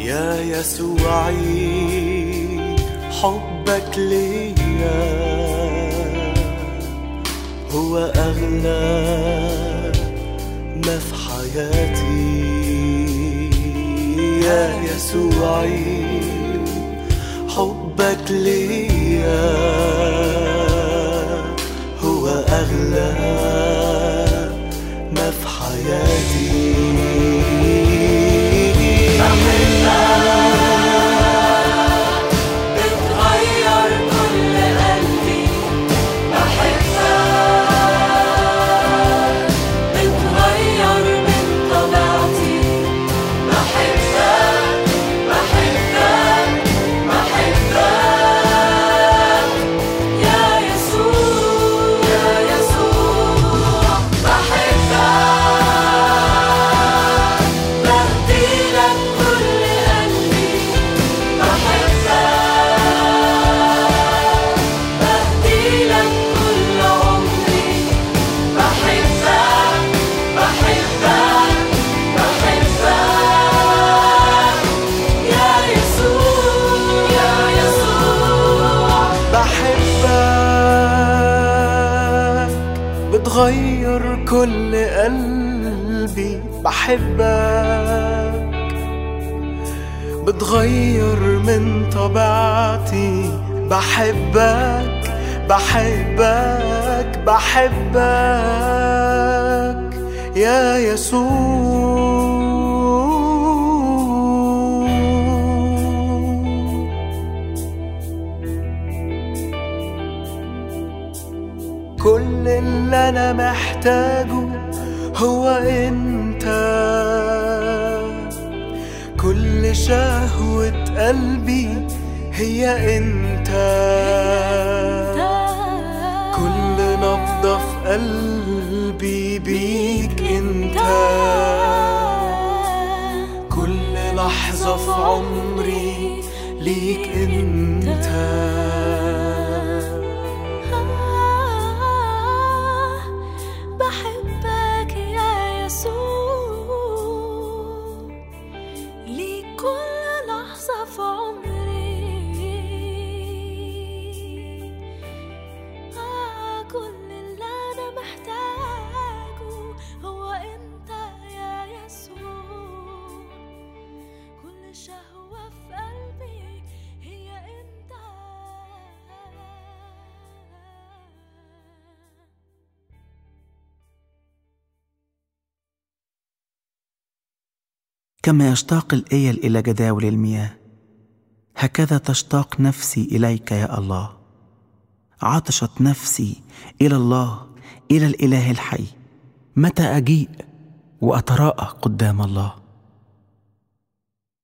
يا يسوعي حبك ليا هو أغلى ما في حياتي يا يسوعي حبك ليا هو أغلى ما في حياتي بتغير كل قلبي بحبك بتغير من طبيعتي بحبك بحبك بحبك يا يسوع يا يسوع بحبك بهديلك كل قلبي بحبك بهديلك كل عمري بحبك بحبك بحبك يا يسوع يا يسوع بحبك بتغير كل قلبي بحبك بتغير من طبيعتي بحبك بحبك بحبك يا يسوع كل اللي انا محتاجه هو انت كل شهوة قلبي هي انت كل نبضة في قلبي بيك انت كل لحظة في عمري ليك انت بحبك يا يسوع لكل لحظة في عمري آه كل اللي أنا محتاجه هو أنت يا يسوع كل شهوة في قلبي هي أنت كما يشتاق الايل الى جداول المياه هكذا تشتاق نفسي اليك يا الله عطشت نفسي الى الله الى الاله الحي متى اجيء واتراءى قدام الله